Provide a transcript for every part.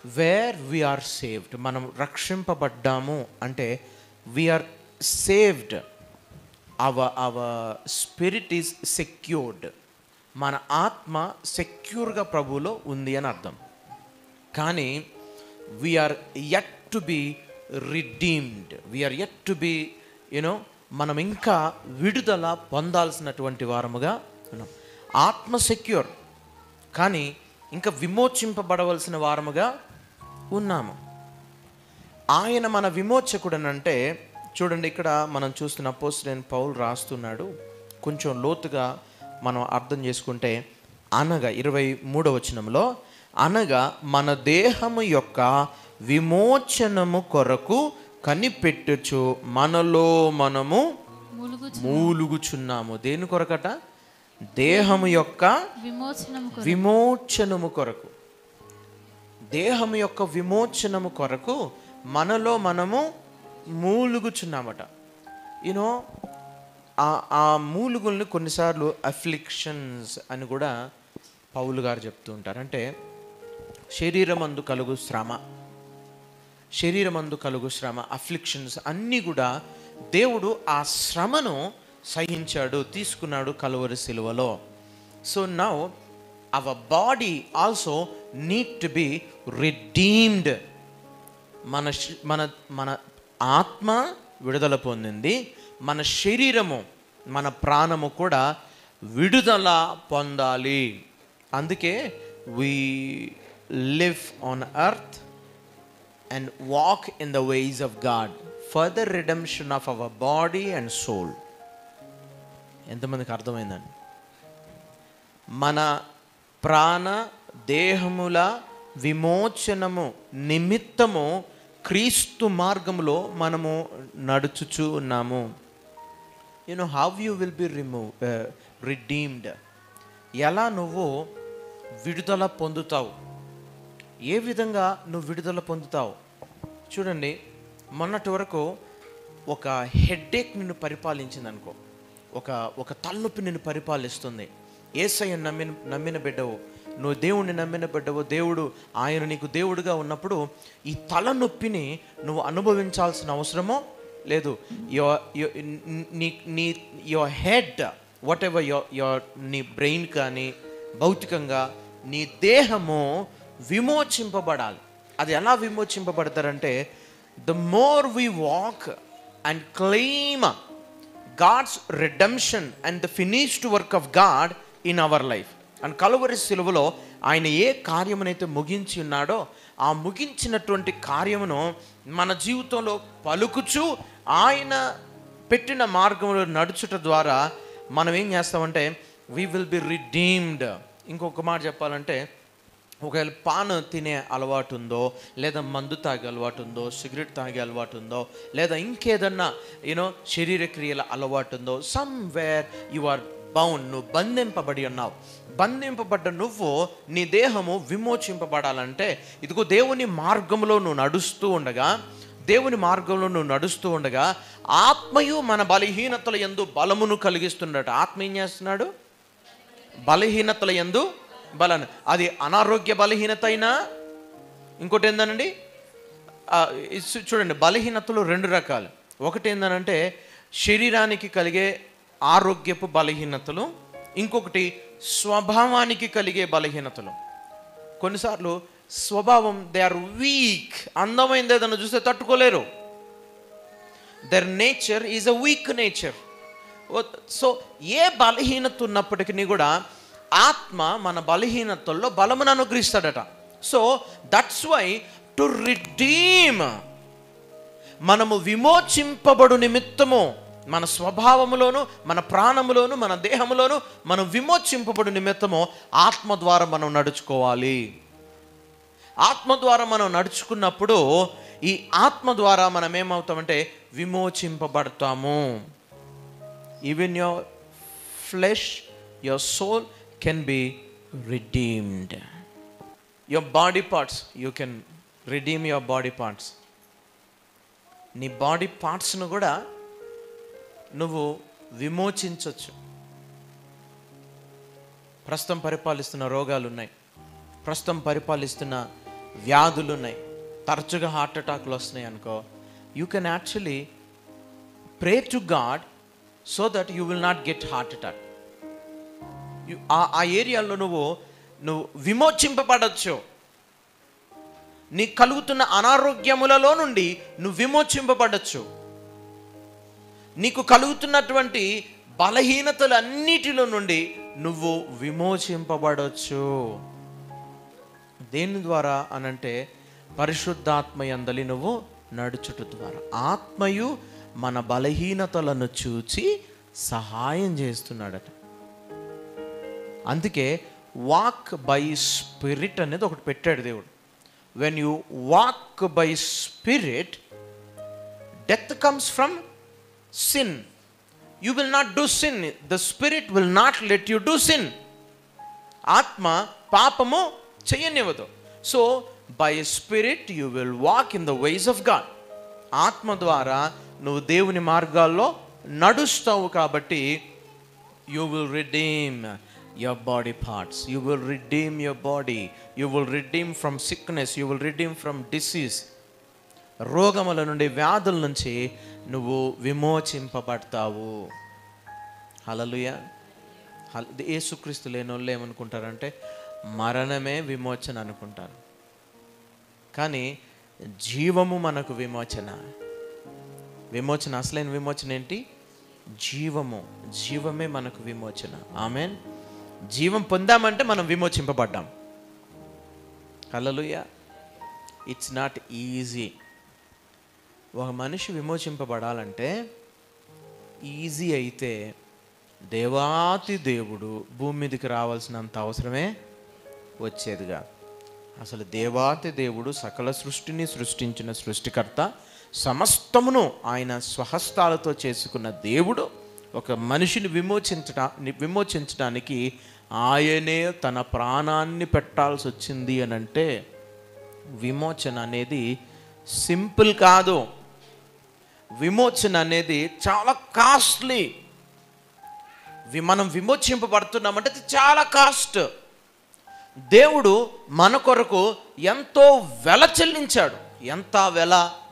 wear we are saved మనం రక్షింపబడ్డాము అంటే we're saved our our spirit is secured మన ఆత్మ సెక్యూర్గా ప్రభువులో ఉంది అని అర్థం కానీ we're yet to be redeemed we're yet to be you know మనం ఇంకా విడుదల పొందాల్సినటువంటి వారముగా ఉన్నాం ఆత్మ సెక్యూర్ కానీ ఇంకా విమోచింపబడవలసిన వారముగా ఉన్నాము ఆయన మన విమోచకుడనంటే చూడండి ఇక్కడ మనం చూస్తున్న అపోజిట్ పౌల్ రాస్తున్నాడు కొంచెం లోతుగా మనం అర్థం చేసుకుంటే అనగా ఇరవై మూడవ వచనంలో అనగా మన దేహము యొక్క విమోచనము కొరకు కనిపెట్టుచు మనలో మనము మూలుగు మూలుగుచున్నాము దేని కొరకట దేహము యొక్క విమోచనము కొరకు విమోచనము కొరకు దేహము యొక్క విమోచనము కొరకు మనలో మనము మూలుగుచున్నామట యూనో ఆ ఆ మూలుగుల్ని కొన్నిసార్లు అఫ్లిక్షన్స్ అని కూడా పౌలు గారు చెప్తూ ఉంటారు అంటే శరీరమందు కలుగు శ్రమ శరీరమందు కలుగు శ్రమ అఫ్లిక్షన్స్ అన్నీ కూడా దేవుడు ఆ శ్రమను సహించాడు తీసుకున్నాడు కలువరి సిలువలో so now our body also need to be redeemed మన శ- మన మన ఆత్మ విడుదల పొందింది మన శరీరము మన ప్రాణము కూడా విడుదల పొందాలి అందుకే we live on earth and walk in the ways of God further redemption of our body and soul ఎంతమందికి అర్థమైందండి మన ప్రాణ దేహముల విమోచనము నిమిత్తము క్రీస్తు మార్గంలో మనము నడుచుచూ ఉన్నాము you know how you will be remove redeemed ఎలా నువ్వు విడుదల పొందుతావు ఏ విధంగా నువ్వు విడుదల పొందుతావు చూడండి మొన్నటి వరకు ఒక హెడ్ఏక్ నిన్ను పరిపాలించింది అనుకో ఒక ఒక తలనొప్పి నిన్ను పరిపాలిస్తుంది ఏసయ్య నమ్మిన నమ్మిన బిడ్డవు నువ్వు దేవుణ్ణి నమ్మిన బిడ్డవు దేవుడు ఆయన నీకు దేవుడుగా ఉన్నప్పుడు ఈ తలనొప్పిని నువ్వు అనుభవించాల్సిన అవసరమో లేదు యో నీ నీ యువర్ హెడ్ వాట్ ఎవర్ యో యువర్ నీ బ్రెయిన్ కానీ భౌతికంగా నీ దేహము విమోచింపబడాలి అది ఎలా విమోచింపబడతారంటే the more we walk and claim God's redemption and the finished work of God in our life and కలువరి సిలువలో ఆయన ఏ కార్యమునైతే ముగించి ఉన్నాడో ఆ ముగించినటువంటి కార్యమును మన జీవితంలో పలుకుచు ఆయన పెట్టిన మార్గంలో నడుచుట ద్వారా మనం ఏం చేస్తామంటే వీ విల్ బి రిడీమ్డ్ ఇంకొక మాట చెప్పాలంటే ఒకవేళ పాన్ తినే అలవాటు ఉందో లేదా మందు తాగే అలవాటు ఉందో సిగరెట్ తాగే అలవాటు ఉందో లేదా ఇంకేదన్నా యూనో శరీర క్రియల అలవాటు ఉందో సమ్వేర్ యు ఆర్ బౌండ్ నువ్వు బంధింపబడి ఉన్నావు బంధింపబడ్డ నువ్వు నీ దేహము విమోచింపబడాలంటే ఇదిగో దేవుని మార్గంలో నువ్వు నడుస్తూ ఉండగా దేవుని మార్గంలో నువ్వు నడుస్తూ ఉండగా ఆత్మయు మన బలహీనతల ఎందు బలమును కలిగిస్తున్నాడు ఆత్మ ఏం చేస్తున్నాడు బలహీనతల ఎందు బలన అది అనారోగ్య బలహీనత అయినా ఇంకోటి ఏందనండి ఆ, ఇస్- చూడండి బలహీనతలు రెండు రకాలు ఒకటి ఏందనంటే శరీరానికి కలిగే ఆరోగ్యపు బలహీనతలు ఇంకొకటి స్వభావానికి కలిగే బలహీనతలు కొన్నిసార్లు స్వభావం దే ఆర్ వీక్ అందమైంది ఏదైనా చూస్తే తట్టుకోలేరు their nature is a weak nature so ఏ బలహీనత ఉన్నప్పటికీ కూడా ఆత్మ మన బలహీనతల్లో బలమును అనుగ్రహిస్తాడట so that's why to redeem మనము విమోచింపబడు నిమిత్తము మన స్వభావములోను మన ప్రాణములోను మన దేహములోను మనం విమోచింపబడు నిమిత్తము ఆత్మ ద్వారా మనం నడుచుకోవాలి ఆత్మ ద్వారా మనం నడుచుకున్నప్పుడు ఈ ఆత్మ ద్వారా మనం ఏమవుతామంటే విమోచింపబడతాము even your flesh your soul can be redeemed your body parts you can redeem your body parts నీ బాడీ పార్ట్స్ను కూడా నువ్వు విమోచించవచ్చు ప్రస్తుతం పరిపాలిస్తున్న రోగాలు ఉన్నాయి ప్రస్తుతం పరిపాలిస్తున్న వ్యాధులు ఉన్నాయి తరచుగా హార్ట్ అటాక్లు వస్తున్నాయి అనుకో you can actually pray to God so that you will not get heart attack ఆ ఏరియాలో నువ్వు నువ్వు విమోచింపబడచ్చు నీకు కలుగుతున్న అనారోగ్యములలో నుండి నువ్వు విమోచింపబడచ్చు నీకు కలుగుతున్నటువంటి బలహీనతలన్నిటిలో నుండి నువ్వు విమోచింపబడవచ్చు దేని ద్వారా అనంటే పరిశుద్ధాత్మ యందలి నువ్వు నడుచుట ద్వారా ఆత్మయు మన బలహీనతలను చూచి సహాయం చేస్తున్నాడట అందుకే వాక్ బై స్పిరిట్ అనేది ఒకటి పెట్టాడు దేవుడు when you walk by spirit death comes from sin you will not do sin the spirit will not let you do sin ఆత్మ పాపము చేయనివ్వదు so by spirit you will walk in the ways of God ఆత్మ ద్వారా నువ్వు దేవుని మార్గాల్లో నడుస్తావు కాబట్టి you will redeem your body parts you will redeem your body you will redeem from sickness you will redeem from disease రోగముల నుండి వ్యాధుల నుంచి నువ్వు విమోచింపబడతావు హలలుయ హల్ యేసుక్రీస్తు లేని వాళ్ళు ఏమనుకుంటారంటే మరణమే విమోచన అనుకుంటారు కానీ జీవము మనకు విమోచన విమోచన అసలైన విమోచన ఏంటి జీవము జీవమే మనకు విమోచన ఆమెన్ జీవం పొందామంటే మనం విమోచింపబడ్డాం హల్లెలూయా ఇట్స్ నాట్ ఈజీ ఒక మనిషి విమోచింపబడాలంటే ఈజీ అయితే దేవాతి దేవుడు భూమి మీదకి రావాల్సినంత అవసరమే వచ్చేదిగా అసలు దేవాతి దేవుడు సకల సృష్టిని సృష్టించిన సృష్టికర్త సమస్తమును ఆయన స్వహస్తాలతో చేసుకున్న దేవుడు ఒక మనిషిని విమోచించట విమోచించడానికి ఆయనే తన ప్రాణాన్ని పెట్టాల్సి వచ్చింది అని అంటే విమోచన అనేది సింపుల్ కాదు విమోచన అనేది చాలా కాస్ట్లీ వి మనం విమోచింపబడుతున్నామంటే అది చాలా కాస్ట్ దేవుడు మన కొరకు ఎంతో వెల చెల్లించాడు ఎంత వెల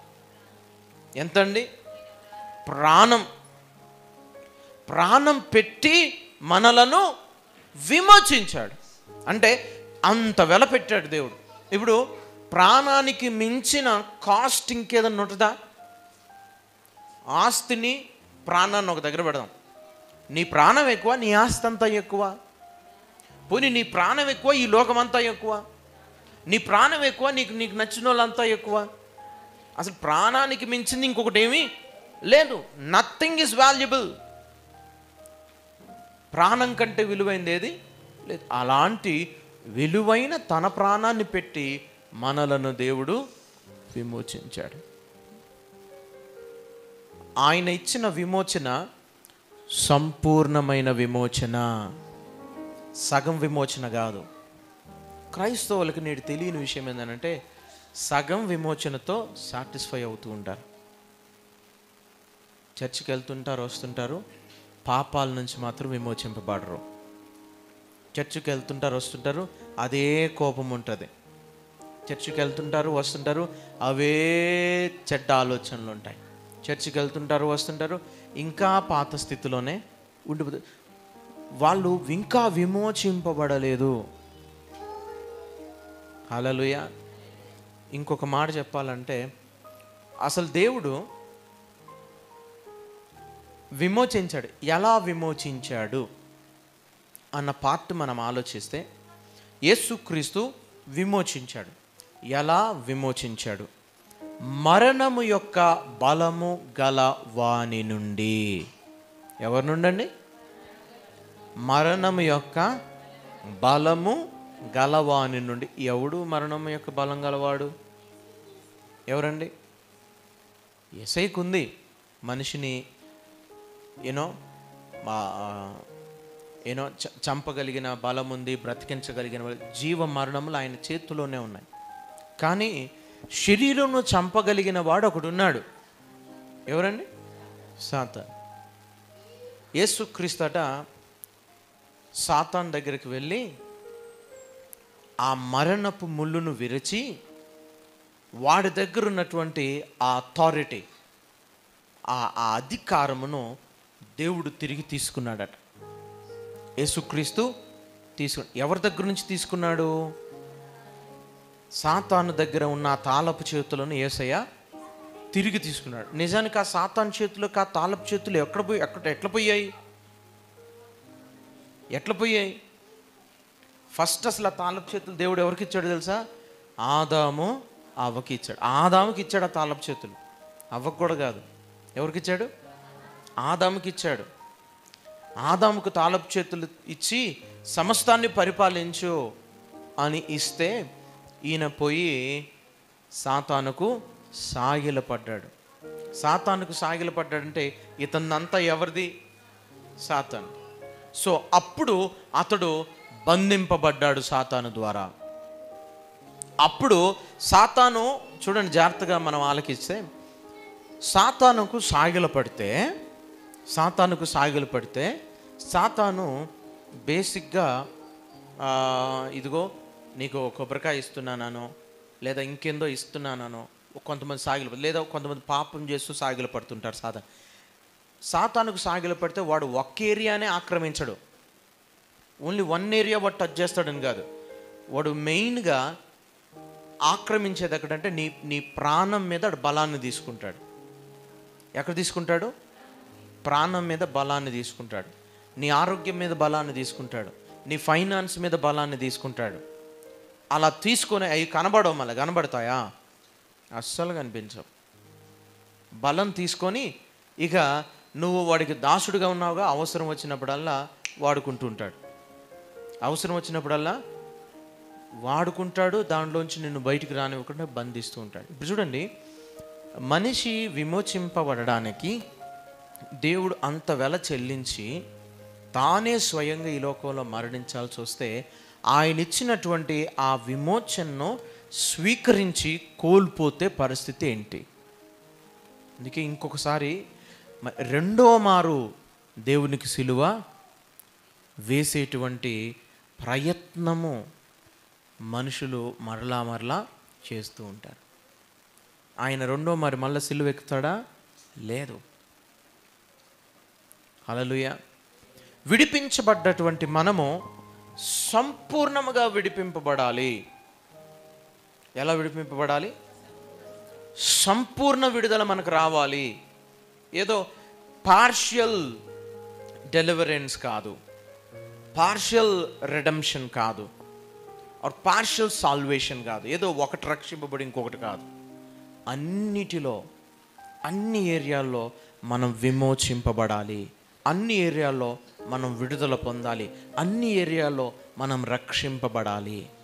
ఎంతండి ప్రాణం ప్రాణం పెట్టి మనలను విమోచించాడు అంటే అంత వెల పెట్టాడు దేవుడు ఇప్పుడు ప్రాణానికి మించిన కాస్ట్ ఇంకేదన్నా ఉంటుందా ఆస్తిని ప్రాణాన్ని ఒక దగ్గర పెడదాం నీ ప్రాణం ఎక్కువ నీ ఆస్తి అంతా ఎక్కువ పోనీ నీ ప్రాణం ఎక్కువ ఈ లోకమంతా ఎక్కువ నీ ప్రాణం ఎక్కువ నీకు నీకు నచ్చిన వాళ్ళంతా ఎక్కువ అసలు ప్రాణానికి మించింది ఇంకొకటి ఏమీ లేదు నథింగ్ ఈజ్ వాల్యుబుల్ ప్రాణం కంటే విలువైంది ఏది లేదు అలాంటి విలువైన తన ప్రాణాన్ని పెట్టి మనలను దేవుడు విమోచించాడు ఆయన ఇచ్చిన విమోచన సంపూర్ణమైన విమోచన సగం విమోచన కాదు క్రైస్తవులకు నేడు తెలియని విషయం ఏంటంటే సగం విమోచనతో సాటిస్ఫై అవుతూ ఉంటారు చర్చికి వెళ్తుంటారు వస్తుంటారు పాపాల నుంచి మాత్రం విమోచింపబడరు చర్చికి వెళ్తుంటారు వస్తుంటారు అదే కోపం ఉంటుంది చర్చికి వెళ్తుంటారు వస్తుంటారు అవే చెడ్డ ఆలోచనలు ఉంటాయి చర్చికి వెళ్తుంటారు వస్తుంటారు ఇంకా పాత స్థితిలోనే ఉండిపోతుంది వాళ్ళు ఇంకా విమోచింపబడలేదు హలలుయ ఇంకొక మాట చెప్పాలంటే అసలు దేవుడు విమోచించాడు ఎలా విమోచించాడు అన్న పార్ట్ మనం ఆలోచిస్తే యేసుక్రీస్తు విమోచించాడు ఎలా విమోచించాడు మరణము యొక్క బలము గల వాని నుండి ఎవరి నుండండి మరణము యొక్క బలము గలవాని నుండి ఎవడు మరణము యొక్క బలం గలవాడు ఎవరండి ఎసైకుంది మనిషిని యూనో ఏనో చంపగలిగిన బలం ఉంది బ్రతికించగలిగిన బలం- జీవ మరణములు ఆయన చేతిలోనే ఉన్నాయి కానీ శరీరంను చంపగలిగిన వాడు ఒకడు ఉన్నాడు ఎవరండి సాతాన్ యేసుక్రీస్తట సాతాన్ దగ్గరికి వెళ్ళి ఆ మరణపు ముళ్ళును విరచి వాడి దగ్గర ఉన్నటువంటి ఆ అథారిటీ ఆ ఆ అధికారమును దేవుడు తిరిగి తీసుకున్నాడట యేసుక్రీస్తు తీసుకు ఎవరి దగ్గర నుంచి తీసుకున్నాడు సాతాను దగ్గర ఉన్న ఆ తాళపు చేతులను ఏసయ్య తిరిగి తీసుకున్నాడు నిజానికి ఆ సాతాను చేతులకు ఆ తాళపు చేతులు ఎక్కడ పోయి ఎక్కడ ఎట్లా పోయాయి ఎట్లా పోయాయి ఫస్ట్ అసలు ఆ తాళపు చేతులు దేవుడు ఎవరికి ఇచ్చాడు తెలుసా ఆదాము అవ్వకి ఇచ్చాడు ఆదాముకి ఇచ్చాడు ఆ తాళపు చేతులు అవ్వకు కూడా కాదు ఎవరికి ఇచ్చాడు ఆదాముకి ఇచ్చాడు ఆదాముకు తాళపు చేతులు ఇచ్చి సమస్తాన్ని పరిపాలించు అని ఇస్తే ఈయన పోయి సాతానుకు సాగిలపడ్డాడు సాతానుకు సాగిలపడ్డాడంటే ఇతన్నంతా ఎవరిది సాతాను సో అప్పుడు అతడు బంధింపబడ్డాడు సాతాను ద్వారా అప్పుడు సాతాను చూడండి జాగ్రత్తగా మనం ఆలకిస్తే సాతానుకు సాగిల పడితే సాతానుకు సాగిల పడితే సాతాను బేసిక్గా ఆ, ఇదిగో నీకు కొబ్బరికాయ ఇస్తున్నానో లేదా ఇంకేందో ఇస్తున్నానో కొంతమంది సాగిల లేదా కొంతమంది పాపం చేస్తూ సాగిల పడుతుంటారు సాతాను సాతానుకు సాగిల పడితే వాడు ఒక్క ఏరియానే ఆక్రమించడు ఓన్లీ వన్ ఏరియా వాడు టచ్ చేస్తాడని కాదు వాడు మెయిన్గా ఆక్రమించేది ఎక్కడంటే నీ నీ ప్రాణం మీద వాడు బలాన్ని తీసుకుంటాడు ఎక్కడ తీసుకుంటాడు ప్రాణం మీద బలాన్ని తీసుకుంటాడు నీ ఆరోగ్యం మీద బలాన్ని తీసుకుంటాడు నీ ఫైనాన్స్ మీద బలాన్ని తీసుకుంటాడు అలా తీసుకొని అవి కనబడవు మళ్ళీ కనబడతాయా అస్సలు కనిపించవు బలం తీసుకొని ఇక నువ్వు వాడికి దాసుడుగా ఉన్నావుగా అవసరం వచ్చినప్పుడల్లా వాడుకుంటూ ఉంటాడు అవసరం వచ్చినప్పుడల్లా వాడుకుంటాడు దాంట్లోంచి నిన్ను బయటికి రానివ్వకుండా బంధిస్తూ ఉంటాడు ఇప్పుడు చూడండి మనిషి విమోచింపబడడానికి దేవుడు అంత వెల చెల్లించి తానే స్వయంగా ఈ లోకంలో మరణించాల్సి వస్తే ఆయన ఇచ్చినటువంటి ఆ విమోచనను స్వీకరించి కోల్పోతే పరిస్థితి ఏంటి అందుకే ఇంకొకసారి మ- రెండో మారు దేవునికి సిలువ వేసేటువంటి ప్రయత్నము మనుషులు మరలా మరలా చేస్తూ ఉంటారు ఆయన రెండో మరి మళ్ళీ సిలువ ఎక్కుతాడా లేదు హల్లెలూయా విడిపించబడ్డటువంటి మనము సంపూర్ణముగా విడిపింపబడాలి ఎలా విడిపింపబడాలి సంపూర్ణ విడుదల మనకు రావాలి ఏదో పార్షియల్ డెలివరెన్స్ కాదు పార్షియల్ రెడమ్షన్ కాదు ఆర్ పార్షియల్ సాల్వేషన్ కాదు ఏదో ఒకటి రక్షింపబడి ఇంకొకటి కాదు అన్నిటిలో అన్ని ఏరియాల్లో మనం విమోచింపబడాలి అన్ని ఏరియాల్లో మనం విడుదల పొందాలి అన్ని ఏరియాల్లో మనం రక్షింపబడాలి